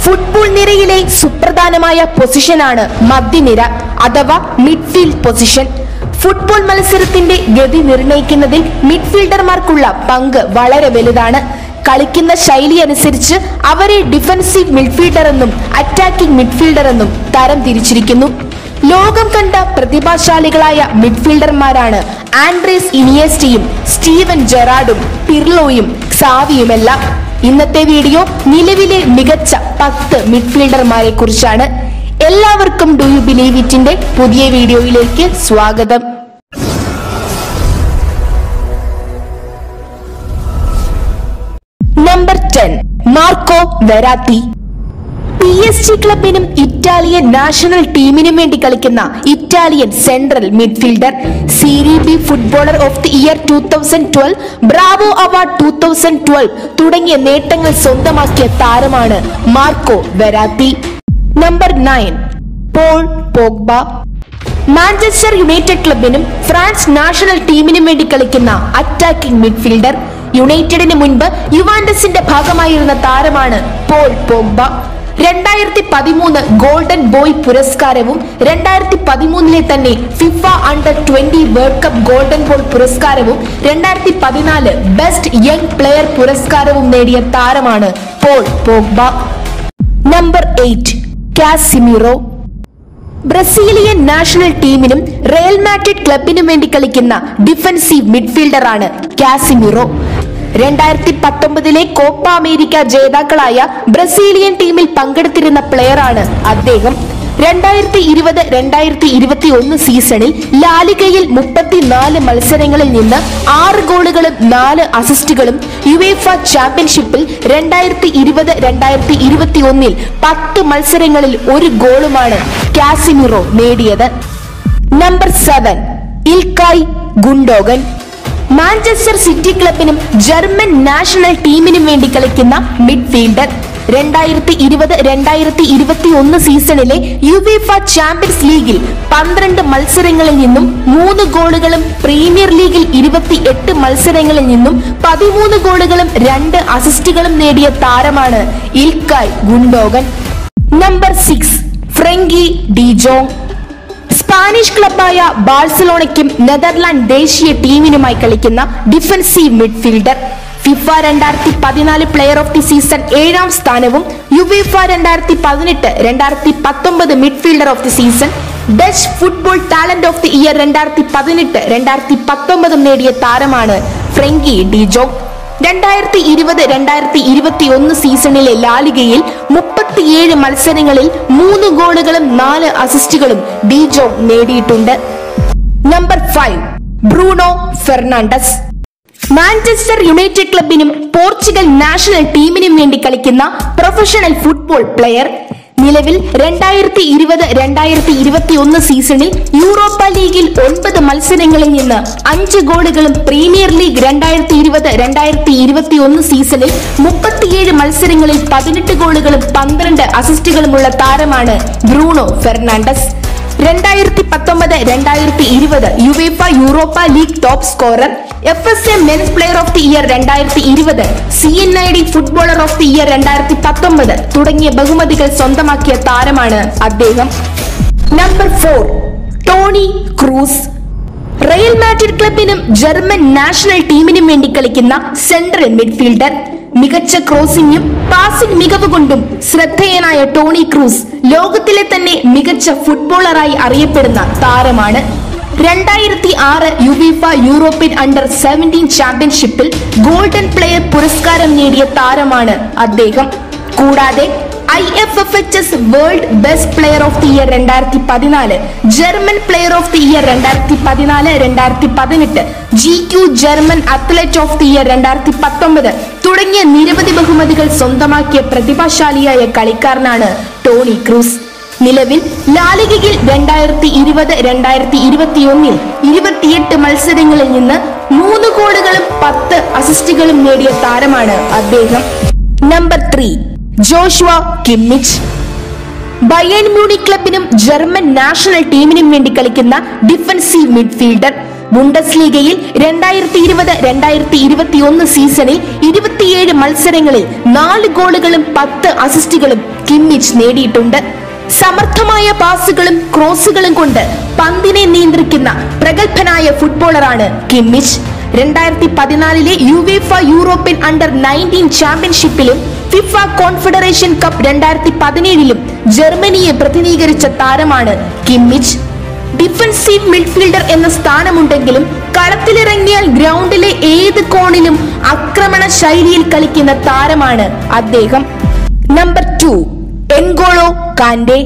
football നിരയിലെ സുപ്രധാനമായ പൊസിഷനാണ് മധ്യനിര അഥവാ മിഡ്ഫീൽഡ് പൊസിഷൻ ഫുട്ബോൾ മത്സരത്തിന്റെ ഗതി നിർണ്ണയിക്കുന്നതിൽ മിഡ്ഫീൽഡർമാർക്കുള്ള പങ്ക് വളരെ വലുതാണ് കളിക്കുന്ന ശൈലി അനുസരിച്ച് അവരെ ഡിഫൻസീവ് മിഡ്ഫീൽഡർ എന്നും അറ്റാക്കിംഗ് മിഡ്ഫീൽഡർ എന്നും തരം തിരിച്ചിരിക്കുന്നു ലോകം കണ്ട പ്രതിഭാശാലികളായ മിഡ്ഫീൽഡർമാരാണ് ആൻഡ്രേസ് ഇനിയസ്റ്റയും സ്റ്റീവൻ ജെറാഡും പിർലോയും സാവിയുമെല്ലാം ഇന്നത്തെ വീഡിയോ നിലവിലെ മികച്ച പത്ത് മിഡ്ഫീൽഡർമാരെ കുറിച്ചാണ് എല്ലാവർക്കും ഡു യു ബിലീവ് ഇറ്റിന്റെ പുതിയ വീഡിയോയിലേക്ക് സ്വാഗതം number ten Marco Verratti P S G ക്ലബിനും ഇറ്റാലിയൻ നാഷണൽ ടീമിനും വേണ്ടി കളിക്കുന്ന Italian central midfielder Serie B footballer of the year two thousand twelve Bravo award two thousand twelve തുടങ്ങിയ നേട്ടങ്ങൾ സ്വന്തമാക്കിയ താരമാണ് Marco Verratti number nine Paul Pogba Manchester United ക്ലബിനും France national ടീമിനും വേണ്ടി കളിക്കുന്ന അറ്റാക്കിംഗ് മിഡ്ഫീൽഡർ യുണൈറ്റഡിന് മുൻപ് യുവാൻഡസിന്റെ ഭാഗമായിരുന്ന താരമാണ് പോൾ പോഗ്ബ രണ്ടായിരത്തി പതിമൂന്ന് ഗോൾഡൻ ബോയ് പുരസ്കാരവും രണ്ടായിരത്തി പതിമൂന്നിലെ തന്നെ FIFA under twenty world cup golden ball പുരസ്കാരവും രണ്ടായിരത്തി പതിനാല് ബെസ്റ്റ് യങ് പ്ലെയർ പുരസ്കാരവും നേടിയ താരമാണ് Paul Pogba number eight Casemiro Brazilian national ടീമിനും റയൽ മാഡ്രിഡ് ക്ലബിനും വേണ്ടി കളിക്കുന്ന ഡിഫൻസീവ് മിഡ്ഫീൽഡറാണ് കാസിമിറോ രണ്ടായിരത്തി പത്തൊമ്പതിലെ കോപ്പ അമേരിക്ക ജേതാക്കളായ ബ്രസീലിയൻ ടീമിൽ പങ്കെടുത്തിരുന്ന പ്ലെയറാണ് അദ്ദേഹം രണ്ടായിരത്തി ഇരുപത് രണ്ടായിരത്തി ഇരുപത്തി ഒന്ന് സീസണിൽ ലാലികയിൽ മുപ്പത്തിനാല് മത്സരങ്ങളിൽ നിന്ന് ആറ് ഗോളുകളും നാല് അസിസ്റ്റുകളും യുവേഫ ചാമ്പ്യൻഷിപ്പിൽ രണ്ടായിരത്തി ഇരുപത് രണ്ടായിരത്തി ഇരുപത്തി ഒന്നിൽ പത്ത് മത്സരങ്ങളിൽ ഒരു ഗോളുമാണ് കാസിമിറോ നേടിയത് number seven Ilkay Gundogan Manchester City ക്ലബിനും ജർമ്മൻ നാഷണൽ ടീമിനും വേണ്ടി കളിക്കുന്ന മിഡ്ഫീൽഡർ രണ്ടായിരത്തി ഇരുപത് രണ്ടായിരത്തി ഇരുപത്തി ഒന്ന് സീസണിലെ യുവേഫ ചാമ്പ്യൻസ് ലീഗിൽ പന്ത്രണ്ട് മത്സരങ്ങളിൽ നിന്നും മൂന്ന് ഗോളുകളും പ്രീമിയർ ലീഗിൽ ഇരുപത്തി എട്ട് മത്സരങ്ങളിൽ നിന്നും പതിമൂന്ന് ഗോളുകളും രണ്ട് അസിസ്റ്റുകളും നേടിയ താരമാണ് Ilkay Gundogan number six Frenkie de Jong Spanish ക്ലബായ ബാഴ്സലോണയ്ക്കും നെതർലാൻഡ് ദേശീയ ടീമിനുമായി കളിക്കുന്ന ഡിഫൻസീവ് മിഡ്ഫീൽഡർ ഫിഫ രണ്ടായിരത്തി പതിനാല് പ്ലെയർ ഓഫ് ദി സീസൺ ഏഴാം സ്ഥാനവും യുവേഫ രണ്ടായിരത്തി പതിനെട്ട് രണ്ടായിരത്തി പത്തൊമ്പത് midfielder of the season Dutch football talent of the year രണ്ടായിരത്തി പതിനെട്ട് രണ്ടായിരത്തി പത്തൊമ്പതും നേടിയ താരമാണ് ഫ്രെങ്കി ഡിജോങ് രണ്ടായിരത്തി ഇരുപത് രണ്ടായിരത്തി ഇരുപത്തി ഒന്ന് സീസണിലെ ലാലികയിൽ മുപ്പത്തിയേഴ് മത്സരങ്ങളിൽ മൂന്ന് ഗോളുകളും നാല് അസിസ്റ്റുകളും ഡിജോ നേടിയിട്ടുണ്ട് number five Bruno Fernandes Manchester United ക്ലബിനും പോർച്ചുഗൽ നാഷണൽ ടീമിനും വേണ്ടി കളിക്കുന്ന പ്രൊഫഷണൽ ഫുട്ബോൾ പ്ലെയർ നിലവിൽ രണ്ടായിരത്തി ഇരുപത് രണ്ടായിരത്തി ഇരുപത്തി ഒന്ന് സീസണിൽ യൂറോപ്പ ലീഗിൽ ഒൻപത് മത്സരങ്ങളിൽ നിന്ന് അഞ്ച് ഗോളുകളും പ്രീമിയർ ലീഗ് രണ്ടായിരത്തി ഇരുപത് രണ്ടായിരത്തി ഇരുപത്തി ഒന്ന് സീസണിൽ മുപ്പത്തിയേഴ് മത്സരങ്ങളിൽ പതിനെട്ട് ഗോളുകളും പന്ത്രണ്ട് അസിസ്റ്റുകളുമുള്ള താരമാണ് ബ്രൂണോ ഫെർണാണ്ടസ് രണ്ടായിരത്തി പത്തൊമ്പത് രണ്ടായിരത്തി ഇരുപത് UEFA Europa League top scorer F S A men's player of the year രണ്ടായിരത്തി ഇരുപത് C N I D footballer of the year രണ്ടായിരത്തി പത്തൊമ്പത് തുടങ്ങിയ ബഹുമതികൾ സ്വന്തമാക്കിയ താരമാണ് അദ്ദേഹം number four Toni Kroos Real Madrid ക്ലബിനും ജർമ്മൻ നാഷണൽ ടീമിനും വേണ്ടി കളിക്കുന്ന സെൻട്രൽ മിഡ്ഫീൽഡർ മികച്ച ക്രോസിംഗും പാസിംഗ് മികവ് കൊണ്ടും ശ്രദ്ധേയനായ ടോണി ക്രൂസ് ലോകത്തിലെ തന്നെ മികച്ച ഫുട്ബോളറായി അറിയപ്പെടുന്ന താരമാണ് രണ്ടായിരത്തി ആറ് യുവിഫ യൂറോപ്യൻ അണ്ടർ സെവൻറ്റീൻ ചാമ്പ്യൻഷിപ്പിൽ ഗോൾഡൻ പ്ലെയർ പുരസ്കാരം നേടിയ താരമാണ് അദ്ദേഹം കൂടാതെ I F F H S world best player of the year രണ്ടായിരത്തി പതിനാല് German player of the year രണ്ടായിരത്തി പതിനാല് രണ്ടായിരത്തി പതിനെട്ട് G Q German athlete of the year രണ്ടായിരത്തി പത്തൊമ്പത് തുടങ്ങിയ നിരവധി ബഹുമതികൾ സ്വന്തമാക്കിയ പ്രതിഭാശാലിയായ കളിക്കാരനാണ് ടോണി ക്രൂസ് നിലവിൽ ലാലികയിൽ രണ്ടായിരത്തി ഇരുപത് രണ്ടായിരത്തി ഇരുപത്തി ഒന്നിൽ ഇരുപത്തിയെട്ട് മത്സരങ്ങളിൽ നിന്ന് മൂന്ന് ഗോളുകളും പത്ത് അസിസ്റ്റുകളും നേടിയ താരമാണ് അദ്ദേഹം number three Joshua Kimmich Bayern Munich ക്ലബിനും ജർമ്മൻ നാഷണൽ ടീമിനും വേണ്ടി കളിക്കുന്ന ഡിഫൻസീവ് മിഡ്ഫീൽഡർ ബുണ്ടസ് ലീഗയിൽ രണ്ടായിരത്തി ഇരുപത് രണ്ടായിരത്തി ഇരുപത്തി ഒന്ന് സീസണിൽ ഇരുപത്തിയേഴ് മത്സരങ്ങളിൽ നാല് ഗോളുകളും പത്ത് അസിസ്റ്റുകളും കിമ്മിച്ച് നേടിയിട്ടുണ്ട് സമർത്ഥമായ പാസുകളും ക്രോസുകളും കൊണ്ട് പന്തിനെ നിയന്ത്രിക്കുന്ന പ്രഗത്ഭനായ ഫുട്ബോളറാണ് കിമ്മിച്ച് രണ്ടായിരത്തി പതിനാലിലെ യുവേഫ യൂറോപ്യൻ അണ്ടർ നയൻറ്റീൻ ചാമ്പ്യൻഷിപ്പിലും ഫിഫ കോൺഫെഡറേഷൻ കപ്പ് രണ്ടായിരത്തി പതിനേഴിലും ജർമ്മനിയെ പ്രതിനിധീകരിച്ച താരമാണ് കിമ്മിച്ച് ഡിഫൻസീവ് മിഡ്ഫീൽഡർ എന്ന സ്ഥാനമുണ്ടെങ്കിലും കളത്തിലിറങ്ങിയാൽ ഗ്രൗണ്ടിലെ ഏത് കോണിലും ആക്രമണ ശൈലിയിൽ കളിക്കുന്ന താരമാണ് അദ്ദേഹം number two N'Golo Kante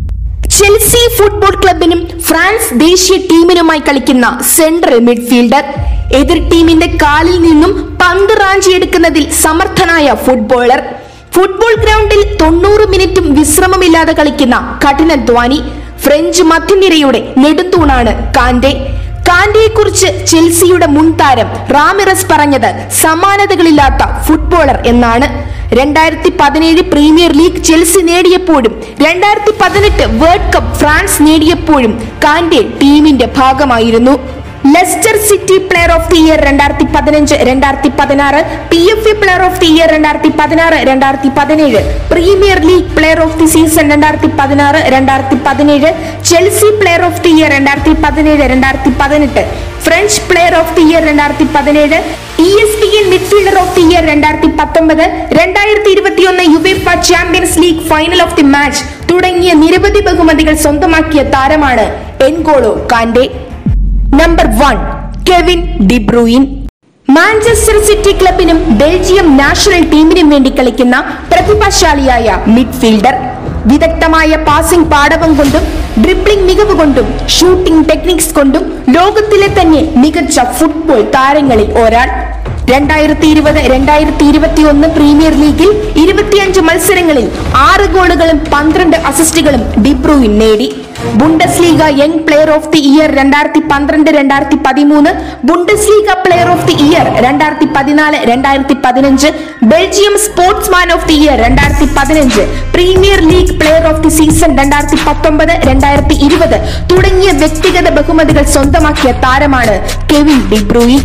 Chelsea football ക്ലബിനും ഫ്രാൻസ് ദേശീയ ടീമിനുമായി കളിക്കുന്ന സെൻട്രൽ മിഡ്ഫീൽഡർ എതിർ ടീമിന്റെ കാലിൽ നിന്നും പന്ത് റാഞ്ചിയെടുക്കുന്നതിൽ സമർത്ഥനായ ഫുട്ബോളർ ഫുട്ബോൾ ഗ്രൗണ്ടിൽ തൊണ്ണൂറ് മിനിറ്റും വിശ്രമമില്ലാതെ കളിക്കുന്ന കഠിനാധ്വാനി ഫ്രഞ്ച് മധ്യനിരയുടെ നെടുന്തൂണാണ് കാൻഡെ കാൻഡയെ കുറിച്ച് ചെൽസിയുടെ മുൻ താരം റാമിറസ് പറഞ്ഞത് സമാനതകളില്ലാത്ത ഫുട്ബോളർ എന്നാണ് രണ്ടായിരത്തി പതിനേഴ് പ്രീമിയർ ലീഗ് ചെൽസി നേടിയപ്പോഴും രണ്ടായിരത്തി പതിനെട്ട് വേൾഡ് കപ്പ് ഫ്രാൻസ് നേടിയപ്പോഴും കാൻഡെ ടീമിന്റെ ഭാഗമായിരുന്നു Leicester City player of the year രണ്ടായിരത്തി പതിനഞ്ച് രണ്ടായിരത്തി പതിനാറ് P F A player of the year രണ്ടായിരത്തി പതിനാറ് രണ്ടായിരത്തി പതിനേഴ് Premier League player of the season രണ്ടായിരത്തി പതിനാറ് രണ്ടായിരത്തി പതിനേഴ് Chelsea player of the year രണ്ടായിരത്തി പതിനേഴ് രണ്ടായിരത്തി പതിനെട്ട് French player of the year രണ്ടായിരത്തി പതിനേഴ് E S P N midfielder of the year രണ്ടായിരത്തി പത്തൊമ്പത് രണ്ടായിരത്തി ഇരുപത്തിയൊന്ന് UEFA Champions League final of the match തുടങ്ങിയ നിരവധി ബഹുമതികൾ സ്വന്തമാക്കിയ താരമാണ് N'Golo Kante number one Kevin De Bruyne Manchester City ക്ലബിനും ബെൽജിയം നാഷണൽ ടീമിനും വേണ്ടി കളിക്കുന്ന പ്രതിഭാശാലിയായ മിഡ്ഫീൽഡർ വിദഗ്ധമായ പാസിംഗ് പാടവം കൊണ്ടും ഡ്രിബ്ലിംഗ് മികവ് കൊണ്ടും ഷൂട്ടിംഗ് ടെക്നിക്സ് കൊണ്ടും ലോകത്തിലെ തന്നെ മികച്ച ഫുട്ബോൾ താരങ്ങളിൽ ഒരാൾ രണ്ടായിരത്തി ഇരുപത് രണ്ടായിരത്തി ഇരുപത്തി ഒന്ന് പ്രീമിയർ ലീഗിൽ ഇരുപത്തിയഞ്ച് മത്സരങ്ങളിൽ ആറ് ഗോളുകളും പന്ത്രണ്ട് അസിസ്റ്റുകളും ഡിബ്രൂയിൻ നേടി Bundesliga young player of the year രണ്ടായിരത്തി പന്ത്രണ്ട് രണ്ടായിരത്തി പതിമൂന്ന് Bundesliga player of the year രണ്ടായിരത്തി പതിനാല് രണ്ടായിരത്തി പതിനഞ്ച് Belgium sportsman of the year രണ്ടായിരത്തി പതിനഞ്ച് Premier League player of the season രണ്ടായിരത്തി പത്തൊമ്പത് രണ്ടായിരത്തി ഇരുപത് തുടങ്ങിയ വ്യക്തിഗത ബഹുമതികൾ സ്വന്തമാക്കിയ താരമാണ് കെവിൻ ഡിബ്രൂയി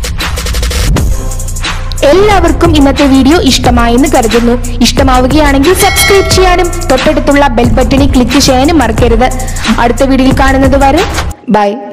എല്ലാവർക്കും ഇന്നത്തെ വീഡിയോ ഇഷ്ടമായെന്ന് കരുതുന്നു ഇഷ്ടമാവുകയാണെങ്കിൽ സബ്സ്ക്രൈബ് ചെയ്യാനും തൊട്ടടുത്തുള്ള ബെൽ ബട്ടണിൽ ക്ലിക്ക് ചെയ്യാനും മറക്കരുത് അടുത്ത വീഡിയോയിൽ കാണുന്നത് വരെ ബൈ